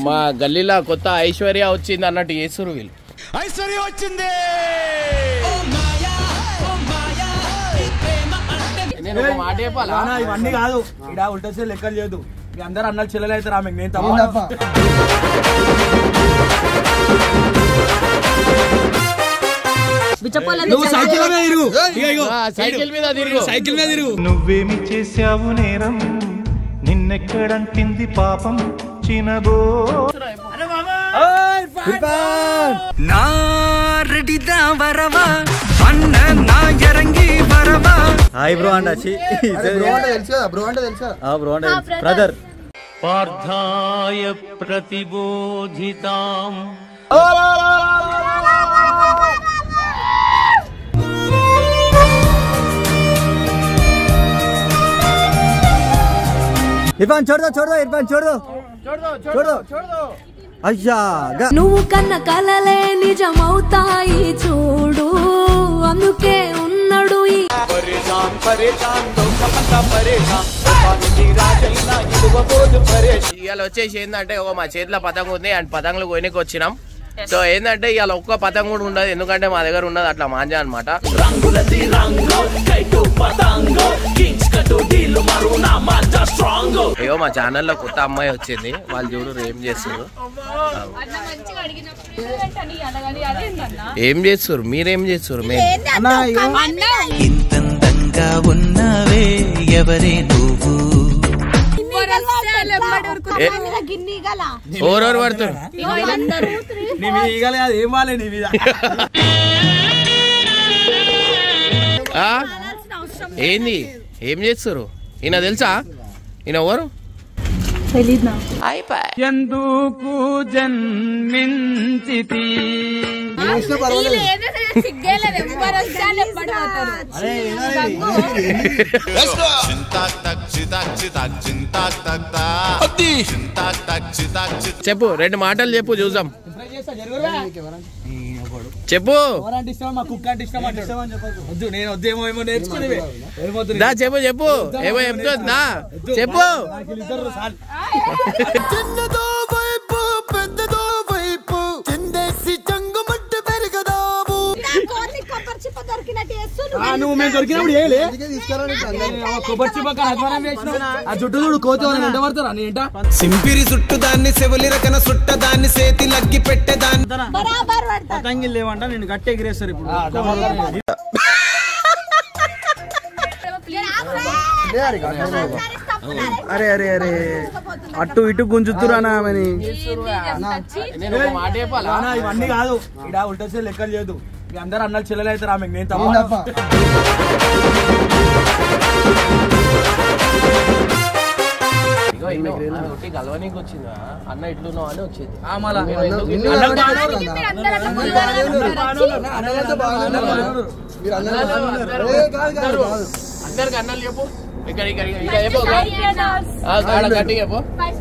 మా గల్లీలో కొత్త ఐశ్వర్య వచ్చింది అన్నట్టు చేస్తురు వీళ్ళు ఐశ్వర్య వచ్చింది నేను ఒక మాట చెప్పాలా నానా, ఇవన్నీ కాదు ఇక్కడ ఉల్టసే లెక్కలు లేదు మీ అందరు అన్నలు చెల్లెలు అవుతారు ఆమె నేను తప్ప బిచ్చపోలేదు నువ్వు సైకిల్ మీద తిరుగు ఇగో, ఇగో. ఆ, సైకిల్ మీద తిరుగు సైకిల్ మీద తిరుగు నువ్వేమి చేశావు నేరం నిన్నెక్కడంటింది పాపం చినబో నా రెడిదా వరవా అన్న నా ఎరంగి వరవా హాయ్ బ్రో అండ్ వచ్చి బ్రో అంటే తెలుసు కదా బ్రో అంటే తెలుసు కదా బ్రో అండ్ బ్రదర్ పార్థాయ ప్రతిబోధితాం ఇర్ఫాన్ छोड़ दो छोड़ दो इरफान छोड़ दो छोड़ दो అయ్యా గా నువ్వు కన్న కలలే నిజమవుతాయి చూడు అందుకే ఉన్నాడు ఈ ఇవాళ వచ్చేసి ఏంటంటే ఒక మా చేతిలో పతంగ ఉంది అండ్ పతంగులు కొనికి వచ్చినాం సో ఏంటంటే ఇవాళ ఒక్క పతంగ కూడా ఉండదు ఎందుకంటే మా దగ్గర ఉన్నది అట్లా మాంజా అనమాట అయ్యో మా ఛానల్లో కొత్త అమ్మాయి వచ్చింది వాళ్ళు చూడు ఏం చేస్తారు ఏం చేస్తారు మీరేం చేస్తారు మేము ఇంతందంగా ఉన్నావే ఎవరే నువ్వు ఏ- ఓరోరు పడుతున్నారు నీ మీద ఈగలే అది ఏం వాలే నీ మీద ఆ? ఏంది ఏం చేస్తారు ఈయన తెలుసా ఈయన ఎవరు ఎందుకు జన్మించితి చెప్పు రెండు మాటలు చెప్పు చూద్దాం చెప్పు ఎవరంటే ఇష్టం మా కుక్క అంటే ఇష్టం అంటాడు వద్దు నేను వద్దేమో ఏమో నేర్చుకునేవి ఏమవుతుంది దా చెప్పు చెప్పు ఏమో చెప్తుందా చెప్పు నాకు వీళ్ళిద్దరు సాల్ చిన్నదో వైపు పెద్దదో వైపు చిందేసి చంగుమంటే పెరగదాము ఆ, నువ్వు మేము దొరికినప్పుడు ఏలే అందుకే తీసుకురానికి అందరినీ. కొబ్బరి చిప్ప అధ్వానం చేసినావు ఆ జుట్టు చూడు కోతి వాళ్ళని ఎంట పడతారా నీ ఏంట సింపిరి సుట్టు దాన్ని సెవలి రకన సుట్ట దాన్ని సేతి లగ్గి పెట్టేదాన్ని పతంగిలు లేవంట నేను గట్టి ఎగిరేస్తారు ఇప్పుడు అరే అరే అరే అటు ఇటు గుంజుతురానా ఆమెని నేను ఒక మాట చెప్పాలా నానా, ఇవన్నీ కాదు ఇక్కడ ఉల్టసే లెక్కలు లేదు మీ అందరు అన్నలు చెల్లెలు అవుతారు ఆమె నేను తప్ప ఇగో ఈమె ఆమె ఒకటి కలవనీకి వచ్చిందా అన్న ఇట్లున్నావు అని వచ్చింది ఆ, మళ్ళా. మేము ఎందుకు నిన్ను ఇన్ని- అన్నలు బాగానే ఉన్నారు. అన్నలంతా బాగానే ఉన్నారు. మీరు అన్నలు బాగానే ఉన్నారు. ఏ, కాదు, కాదు, కాదు. అందరికి అన్నలు చెప్పు ఇక్కడ ఇక్కడ ఇక్కడ చెప్పు ఆ, గాడ గట్టిగా చెప్పు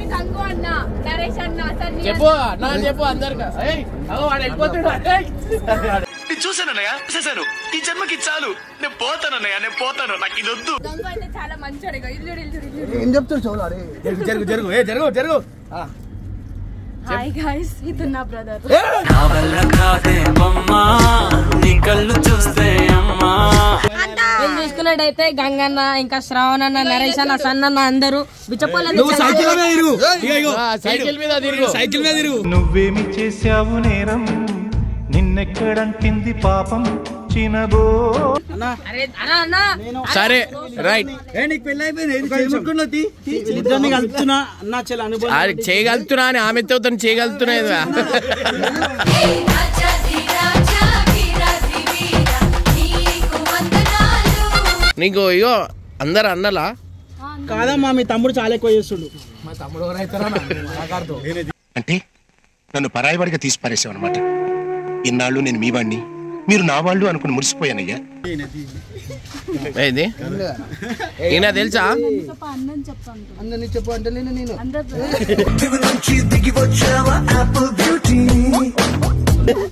చెప్పు అన్న అని చెప్పు అందరికి ఏయ్, అగో వాడు వెళ్ళిపోతున్నాడు ఏయ్. చూసానన్నయ్య చూసాను ఈ జన్మకి చాలు నేను పోతానన్నయ్య నేను పోతాను నాకు ఇది వద్దు చాలా మంచోడు ఇగో ఇల్లు ఇల్లు ఇల్లు ఏం చెప్తారు చౌలు అరే జరుగు జరుగు జరుగు ఏ జరుగు జరుగు ఆ. హాయ్ గైస్ ఇది నా బ్రదర్ నా వల్ల కాదేమమ్మా నీ కళ్ళు చూస్తే అమ్మా మేము చూసుకున్నట్టయితే గంగన్న ఇంకా శ్రావణ్ అన్న నరేష్ అన్న సన్నన్న అందరూ బిచ్చపోలేదు నువ్వు సైకిల్ మీద తిరుగు ఇగో, ఇగో. ఆ, సైకిల్ మీద తిరుగు సైకిల్ మీద తిరుగు నువ్వేమి చేశావు నేరం నిన్నెక్కడంటింది పాపం చినబో సరే రైట్ ఏ నీకు పెళ్ళి అయిపోయింది ఏది చేయముట్టుకున్నా తీ తీ, ఇద్దరిని కలుపుతున్నా అన్న చెల్లి అనుభవం అది చేయగలుగుతున్నా అని ఆమెతో చేయగలుగుతున్నాయి నీకు ఇగో అందరు అన్నలా కాదమ్మా మీ తమ్ముడు చాలా ఎక్కువ చేస్తుండు అంటే నన్ను పరాయివాడిగా తీసి పారేసావు అనమాట ఇన్నాళ్ళు నేను మీ వాడిని మీరు నా వాళ్ళు అనుకుని మురిసిపోయానయ్యా ఏంది ఈయన తెలుసా అందరినీ చెప్పు అంటే నేను నేను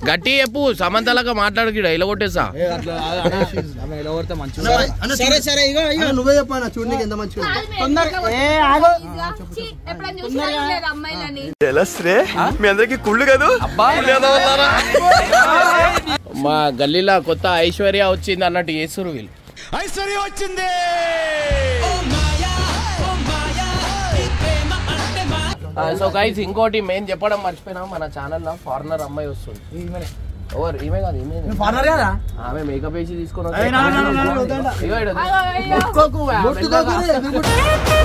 గట్టి చెప్పు సమంతలాగా మాట్లాడకిడ ఇలా కొట్టేసా ఏ, అట్లా ఆ- ఆ- ఆమె ఎలా కొడితే మంచిగా సరే సరే ఇగో ఇగో నువ్వే చెప్పాను చూడడానికి ఎంత మంచిగా ఉంది. ఏ ఆగో ఎప్పుడైనా చూసినా అమ్మాయిలని మీ అందరికి కుళ్ళు కాదు మా గల్లీలో కొత్త ఐశ్వర్య వచ్చింది అన్నట్టు చేస్తురు వీళ్ళు ఐశ్వర్య వచ్చింది సో గైస్ ఇంకోటి మేము చెప్పడం మర్చిపోయినాం మన ఛానల్లో ఫారినర్ అమ్మాయి వస్తుంది ఎవరు ఈమె కాదు ఈమె పార్లర్ కదా ఆమె మేకప్ వేసి తీసుకొని ఏయ్, నా, నా, నా, నా, నా, వద్దంట. ఇగో ఈడ. ముట్టుకోకు, ఆ మెల్లగా.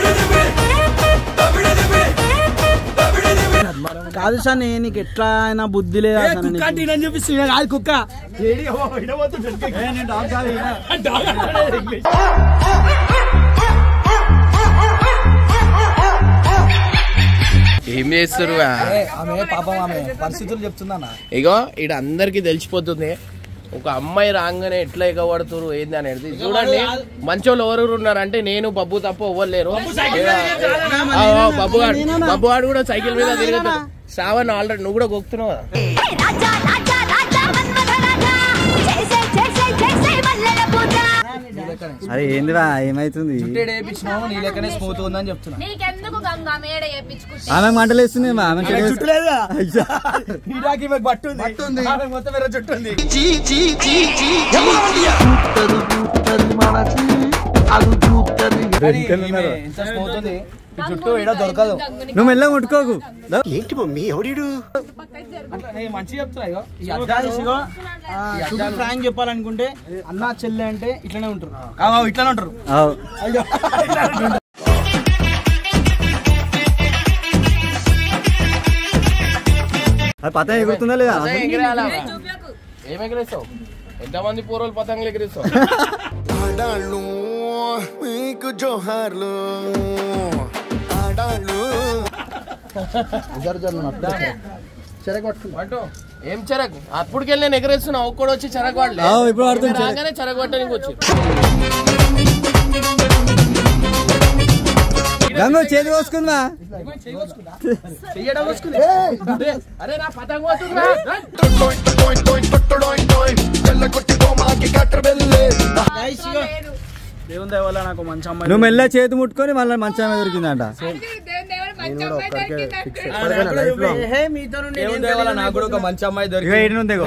కాదు సార్ నేను నీకు ఎట్లా అయినా బుద్ధి లేదా ఏ, సార్ కుక్క అంటే ఈయనని చెప్పిస్తే ఈయన కాదు కుక్క ఏడి అవ్వ, ఈయన పోతుండు. ఏ, నేను డాగ్ కాదు ఈయన. డాగ్ అంటాడు ఇంగ్లీష్. ఏం చేస్తారు ఏ, ఆమె పాపం ఆమె పరిస్థితులు చెప్తుందన్న ఇగో ఈడ అందరికి తెలిసిపోతుంది ఒక అమ్మాయి రాగానే ఎట్లా ఎగబడుతురు ఏంది అనేది చూడండి మంచోళ్ళు ఎవరు ఉన్నారంటే నేను బబ్బు తప్ప ఎవ్వరు లేరు ఆ, ఆ, బబ్బు గాడు బబ్బు గాడు కూడా సైకిల్ మీద తిరుగుతాడు శ్రావణ్ ఆల్రెడీ నువ్వు కూడా గొక్కుతున్నావు కదా రాజా రాజా రాజా మన్మథ రాజా చేసే చేసే చేసే మల్లెల పూజ అరే ఏందిరా ఏమైతుంది చుట్టేడు వేయించినావు నీ లెక్కనే స్మూత్ ఉందని చెప్తున్నా నీకెందుకు గంగా మేడ వేపించుకుంటే ఆమె మంటలు వేస్తుంది ఆమె ఆమె చుట్టూ లేదా నీడాకి ఈమెకు బట్టు ఉంది ఆమె మొత్తం వేరే చుట్టూ ఉంది కానీ ఈమె ఎంత స్మూత్ ఉంది ఈ జుట్టు ఏడో దొరకదు నువ్వు మెల్లగా ముట్టుకోకు దా. ఏంటి మమ్మీ ఎవడీడు అట్లా నేను మంచిగా చెప్తున్నా ఇగో ఈ అద్దాలు అద్దాలు ఇగో, ఆ, super frank చెప్పాలనుకుంటే అన్న చెల్లె అంటే ఇట్లనే ఉంటారు ఆ, ఇట్లానే ఉంటారు ఆవ్. అయ్యో అది పత ఎగురుతుందా లేదా అదే ఎగిరేయాలా? ఏం ఎగిరేస్తావు ఎంతమంది పూర్వలు పతంగులు ఎగిరేస్తావు ఆడాళ్ళు మీకు జోహార్లు ఆడాళ్ళు చెరగ పట్టుకుంటా పట్టు ఏం చెరకు అప్పటికెళ్ళి నేను ఎగరేస్తున్నా ఒక్కడు వచ్చి చెరకు వాడలే ఆ, ఇప్పుడు పడుతుంది చెరకు. రాగానే చెరకు పట్టడానికి వచ్చి గంగు చేతి కోసుకుందా అరే నా పతంగ పోతుందిరా. దేవుని దయ వల్ల నాకు మంచి అమ్మాయి నువ్వు మెల్ల చేతి ముట్టుకొని మళ్ళీ మంచి అమ్మాయి దొరికిందంట దేవుని దయ వల్ల నాకు కూడా ఒక మంచి అమ్మాయి ఇక దొరికింది ఏడు నుండి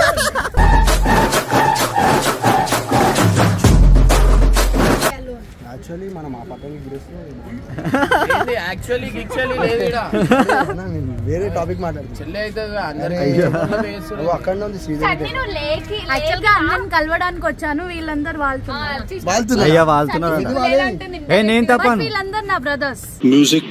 యాక్చువల్లీ మనం ఆ పక్కన ఏంది యాక్చువల్లీ గిక్చువల్లీ లేదు ఈడ. నేను వేరే టాపిక్ మాట్లాడుతున్నాను చెల్లి అయితే అందరికి నువ్వు అక్కడ ఉంది శ్రీదేవి యాక్చువల్ గా అన్నని కలవడానికి వచ్చాను వీళ్ళందరూ వాళ్తున్నారు వాళ్తున్నా అయ్యా వాళ్తున్నారు ఏ నేను తప్పను వీళ్ళందరూ నా బ్రదర్స్ మ్యూజిక్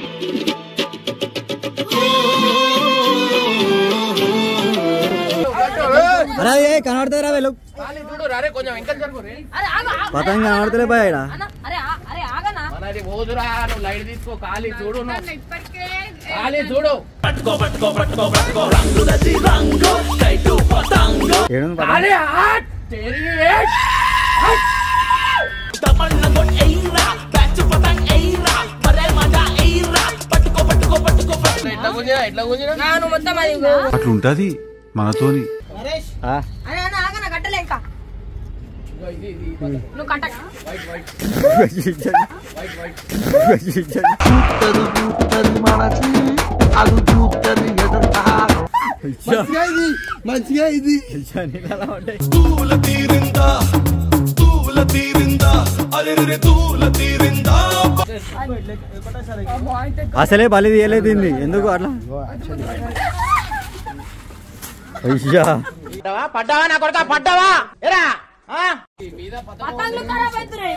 అరే ఏ కనబడతారా వెళ్ళు చూడు రారే కొంచెం ఇంకా జరుగు రే. అరే ఆగు, ఆగు. పతంగ కనబడతలే బాయ్ ఈడ అన్న, అరే ఆ- అరే ఆగనా మనది పోదురా నువ్వు లైట్ తీసుకో ఖాళీ చూడు నువ్వు. ఖాళీ చూడు ఏడు నుండి పతంగ. ఖాళీ హాట్ తెరి ఏట్. ఎట్లా గుంజినా ఎట్లా గుంజినా నువ్వు మొత్తం అది అట్లుంటది మనతోని ఆ, అరే అన్న ఆగనా కట్టలే ఇంకా నువ్వు కట్ట మంచిగా ఇది మంచిగా ఇది తూల తీరిందా తూల తీరిందా అరే తూల తీరిందా అసలే బలి తీయలేదు దీన్ని ఎందుకు అట్లా అయ్యా పడ్డావా నా కొడుక పడ్డావా ఎరా పతంగులు ఖరాబ్ అవుతున్నాయి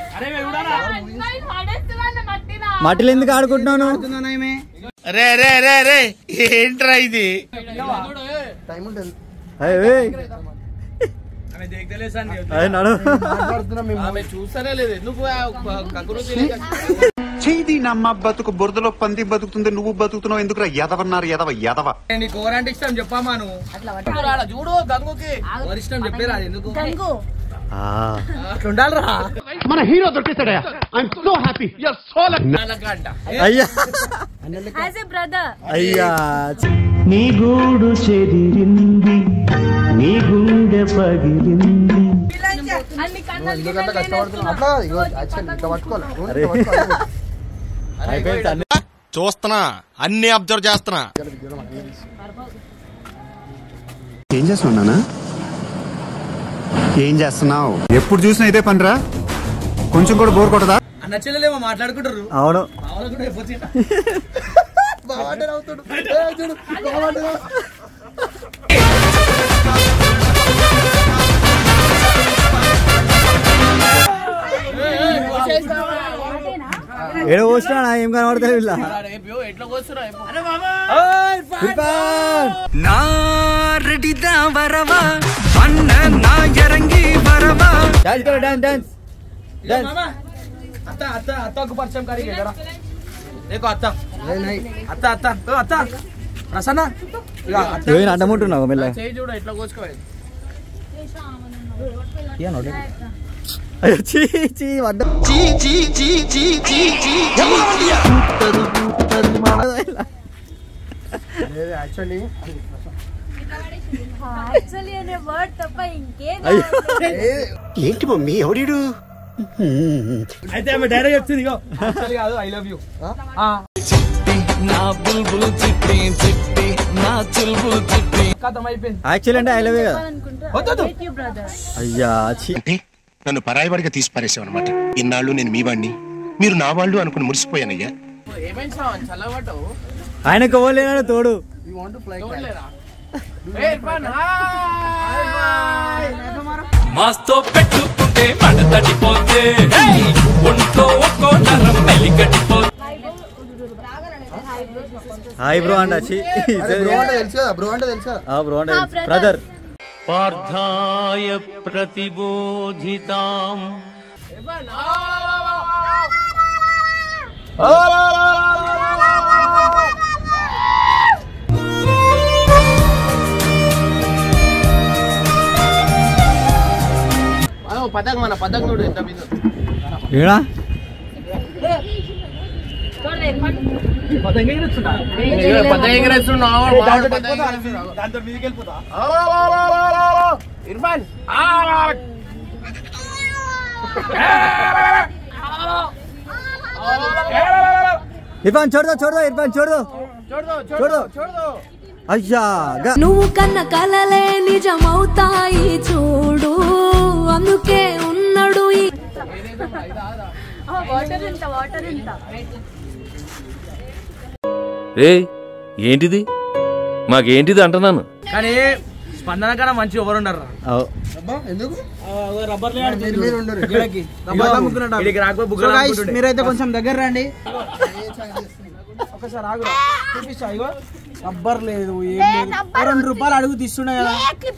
మట్టిలో ఎందుకు ఆడుకుంటున్నావు నువ్వు? రే రే రే రే ఏంట్రా ఇది టైం ఉంటుంది అయ్య, ఏయ్. ఆమె దేగలేదు సార్ నీ- అయ్య, నడు మాట్లాడుతున్నాం మేము ఆమె చూస్తానే లేదు ఎందుకు ఆ కగురు తెలియక? చేది నమ్మ బతుకు బురదలో పంది బతుకుతుంది నువ్వు బతుకుతున్నావు ఎందుకురా ఎదవన్నారు ఎదవ ఎదవ నీకు ఓవర్ అంటే ఇష్టం చెప్పామా నువ్వు చూడు ఆడ చూడు గంగుకి ఓవర్ ఇష్టం చెప్పేరా అది ఎందుకు గంగు ఆ, అట్లా ఉండాలిరా మన హీరో దొరికేశాడయా ఐఎమ్ సో హ్యాపీ సో నాలుగంట అయ్యా యాజ్ ఎ బ్రదర్ అయ్యా నీ గూడు చెదిరింది నీ గుండె పగిలింది ఎందుకంటే కష్టపడుతున్నా అట్లా ఇగో యాక్చువల్లీ ఇట్లా పట్టుకోవాలి అరే. ఇట్లా పట్టుకోవాలి అయిపోయింది అన్ని చూస్తున్నా అన్ని అబ్జర్వ్ చేస్తున్నా ఏం చేస్తున్నానా ఏం చేస్తున్నావు ఎప్పుడు చూసినా ఇదే పనిరా కొంచెం కూడా బోర్ కొట్టదా అన్న చెల్లెలేమో మాట్లాడుకుంటారు అవును మామూలు కూడా అయిపోతుంది బావాడే నవ్వుతాడు ఏ చూడు బావాడే నవ్వు- ఏడో పోసినా ఏం కనబడతాయి వీళ్ళ రేపు ఎట్లా కూర్చున్నా ఇర్ఫాన్ నా రెడిదా వరవా అన్న నా ఎరంగి వరవా డాన్స్ కరో డాన్స్ డాన్స్ డాన్స్ అత్త అత్త అత్తకు పరిచయం కారీ కదా రేకో అత్త అత్త అత్త ఓ అత్త ప్రసన్న ఇక అత్త ఏమైనా అడ్డముంటున్నావు మెల్ల చేయి చూడ ఎట్లా కూర్చుకోవాలి అయ్యో చీ చీ వడ్డ లేదు యాక్చువల్లీ యాక్చువల్లీ అనే వర్డ్ తప్ప ఇంకేం అయ్యో ఏంటి మమ్మీ ఎవడీడు అయితే ఆమె డైరెక్ట్ చెప్తుంది ఇగో Actually కాదు ఐ లవ్ యూ నా బుల్బుల్ చిట్టి చిట్టి నా చుల్బుల్ చిట్టి కథం అయిపోయింది యాక్చువల్ అంటే ఐ లవ్ కదా వద్దు అయ్యా చీ అంటే నన్ను పరాయివాడిగా తీసి పారేసావు అనమాట ఇన్నాళ్ళు నేను మీ వాడిని మీరు నా వాళ్ళు అనుకుని మురిసిపోయానయ్యా ఏమైంది శ్రావణ్ చల్లబడ్డావు ఆయనకు పోలేనాడు తోడు చూడలేరా ఏ ఇర్ఫాన్ హాయ్ మాస్తో పెట్టుకుంటే మడ తడిపోతే ఒంట్లో ఒక్కో నరం మెలికటిపోతే హాయ్ బ్రో అంట చీ బ్రో అంటే తెలుసు కదా బ్రో అంటే తెలుసు కదా బ్రో అంటే బ్రదర్ పార్థాయ ప్రతిబోధితాం అదో పదక్ మన పదక్ చూడు ఎంత మీద ఏడా పతంగి ఎగురుతున్నా. పదక్ ఎగరేస్తున్నావు వాడు పదక్ ఎగరేస్తున్నావు. దాంతో మీదకి వెళ్ళిపోతా ఇర్ఫాన్ ఇర్ఫాన్ చూడదో చూడదో ఇర్ఫాన్ చూడదో చూడదో చూడదు అయ్యా గా నువ్వు కన్న కలలే నిజమవుతాయి చూడు అందుకే ఉన్నాడు ఈ వాటర్ ఎంత వాటర్ ఎంత ఏ ఏంటిది మాకేంటిది అంటున్నాను కానీ స్పందన కన్నా మంచి ఎవరు ఉండరు అవు. అబ్బా ఎందుకు రబ్బర్ మీరు మీరు ఉండరు మీరైతే కొంచెం దగ్గర రండి ఒకసారి ఆగు చూపిస్తా ఇగో రబ్బర్ లేదు ఏం లేదు ఓ రెండు రూపాయలు అడుగు తీస్తుండే కదా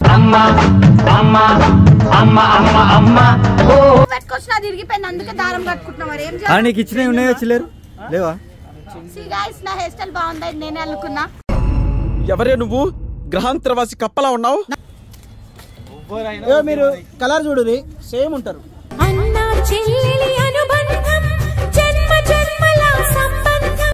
పెట్టుకొచ్చిన తిరిగిపోయింది అందుకే దారం కట్టుకుంటున్నా మరి ఏం ఆ, నీకు ఇచ్చినవి ఉన్నాయో చిల్లరు లేవా గాయస్ నా హెయిర్ స్టైల్ బాగుంది నేనే అనుకున్నా ఎవరే నువ్వు గ్రహాంతరవాసి కప్పలా ఉన్నావు మీరు కలర్ చూడు సేమ్ ఉంటారు అన్నా చెల్లి